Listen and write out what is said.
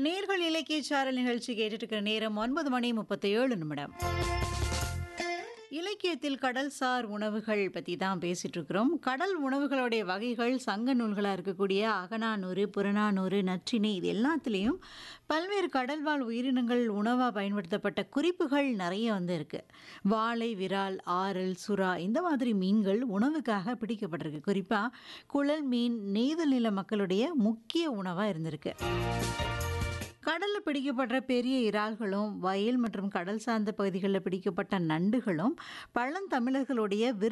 நேர்கள் இலக்கிய சாரல் நிகழ்ச்சி கேட்டுட்டு இருக்கிற நேரம் ஒன்பது மணி முப்பத்தி ஏழு நிமிடம் இலக்கியத்தில் கடல்சார் உணவுகள் பற்றி தான் பேசிட்டு இருக்கிறோம் கடல் உணவுகளுடைய வகைகள் சங்க நூல்களாக இருக்கக்கூடிய அகநானூறு புறநானூறு நற்றிணை இது எல்லாத்துலேயும் பல்வேறு கடல்வாழ் உயிரினங்கள் உணவாக பயன்படுத்தப்பட்ட குறிப்புகள் நிறைய வந்து இருக்கு வாழை விரால் ஆரல் சுறா இந்த மாதிரி மீன்கள் உணவுக்காக பிடிக்கப்பட்டிருக்கு குறிப்பாக குழல் மீன் நெய்தல் நில மக்களுடைய முக்கிய உணவாக இருந்திருக்கு கடலில் பிடிக்கப்பட்ட பெரிய இறால்களும் வயல் மற்றும் கடல் சார்ந்த பகுதிகளில் பிடிக்கப்பட்ட நண்டுகளும் பழந்தமிழர்களுடைய விருப்ப